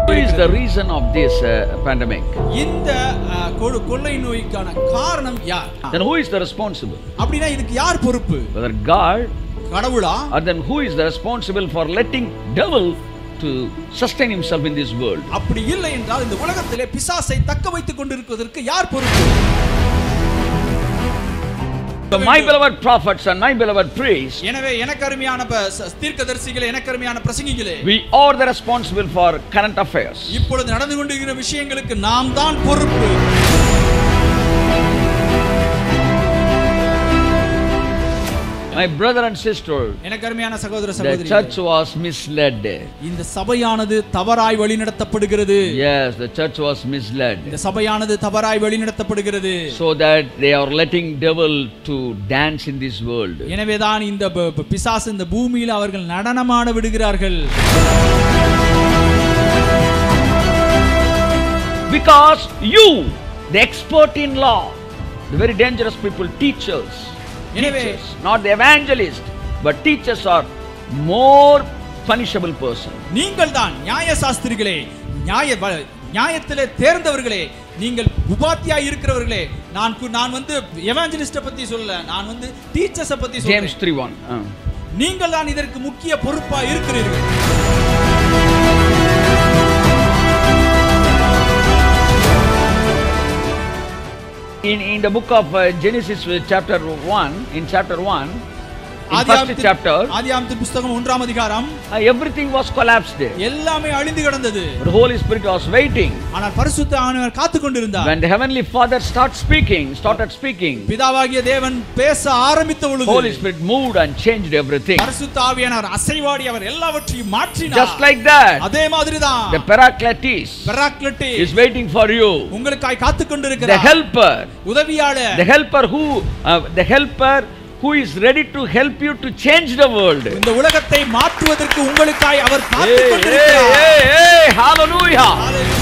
What is the reason of this uh, pandemic? இந்த அஹ், கொ- கொள்ளை நோய்க்கான காரணம் யார் Then who is the responsible? அப்படின்னா இதுக்கு யார் பொறுப்பு Whether God கடவுளா or then who is the responsible for letting devil to sustain himself in this world? அப்படி இல்லை என்றால் இந்த உலகத்திலே பிசாசை தக்க வைத்துக் கொண்டிருப்பதற்கு யார் பொறுப்பு So my beloved prophets and my beloved priests, எனவே எனக்கு அருமையான ப- ச- தீர்க்கதரிசிகளே எனக்கு அருமையான பிரசங்கிகளே we are the responsible for current affairs. இப்பொழுது நடந்து கொண்டிருக்கிற விஷயங்களுக்கு நாம் தான் பொறுப்பு My brother and sister, எனக்கு அருமையான சகோதர the சகோதரி church was misled. இந்த சபையானது தவறாய் வழிநடத்தப்படுகிறது Yes, the church was misled. இந்த சபையானது தவறாய் வழிநடத்தப்படுகிறது So that they are letting devil to dance in this world. எனவேதான் இந்த ப- ப- பிசாசு இந்த பூமியில் அவர்கள் நடனமாட விடுகிறார்கள் Because you, the expert in law, the very dangerous people, teachers, எனவே teachers, not the evangelist, but teachers are more punishable person. நீங்கள் தான் நியாய சாஸ்திரிகளே நியாய வ- நியாயத்திலே தேர்ந்தவர்களே நீங்கள் உபாத்தியாய் இருக்கிறவர்களே நான் கு- நான் வந்து எவாஞ்சலிஸ்ட பத்தி சொல்லல நான் வந்து டீச்சர்ஸ பத்தி James சொல்றேன் 3 1. Uh. நீங்கள் தான் இதற்கு முக்கிய பொறுப்பா இருக்கிறீர்கள் In, in the book of uh, Genesis, uh, chapter 1, in chapter 1, in first ஆதியாகமத்தின் chapter, ஆதியாகமத்தின் புஸ்தகம் ஒன்றாம் அதிகாரம் uh, everything was collapsed. எல்லாமே அழிந்து கிடந்தது The Holy Spirit was waiting. ஆனால் பரிசுத்த ஆண்டவர் காத்து கொண்டிருந்தார் When the Heavenly Father started speaking, started speaking, பிதாவாகிய தேவன் பேச ஆரம்பித்த Holy பொழுது Spirit moved and changed everything. பரிசுத்த ஆவியானவர் அசைவாடி அவர் எல்லாவற்றையும் மாற்றினார் Just like that, அதே மாதிரிதான் the Paracletus பெராக்லட்டி is waiting for you. உங்களுக்காய் காத்து The கொண்டிருக்கிறார் helper, உதவியாளர் the helper who, uh, the helper who is ready to help you to change the world. Hey, இந்த உலகத்தை மாற்றுவதற்கு உங்களுக்காய் அவர் காத்து hey, கொண்டிருக்கிறார் hey, hey, hallelujah.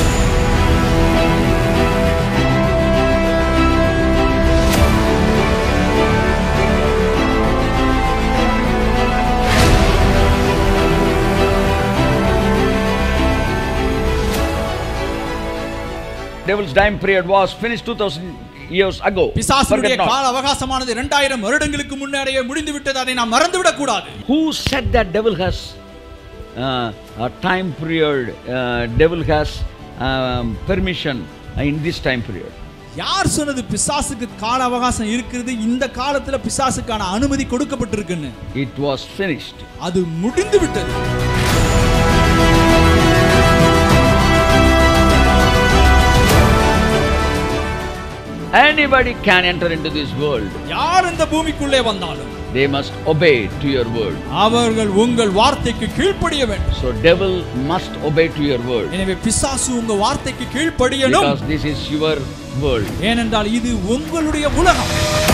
Devil's time period was finished 2000 years ago. பிசாசுடைய Forget not. கால அவகாசமானது இரண்டாயிரம் வருடங்களுக்கு முன்னாடியே முடிந்து விட்டது அதை நாம் மறந்துவிடக் கூடாது Who said that devil has uh, a time period, uh, devil has um, permission in this time period? யார் சொன்னது பிசாசுக்கு கால அவகாசம் இருக்கிறது இந்த காலத்துல பிசாசுக்கான அனுமதி கொடுக்கப்பட்டிருக்குன்னு It was finished. அது முடிந்து விட்டது Anybody can enter into this world. யார் இந்த பூமிக்குள்ளே வந்தாலும் They must obey to your word. அவர்கள் உங்கள் வார்த்தைக்கு கீழ்ப்படிய வேண்டும் So devil must obey to your word. எனவே பிசாசு உங்க வார்த்தைக்கு கீழ்ப்படியணும் Because this is your world. ஏனென்றால் இது உங்களுடைய உலகம்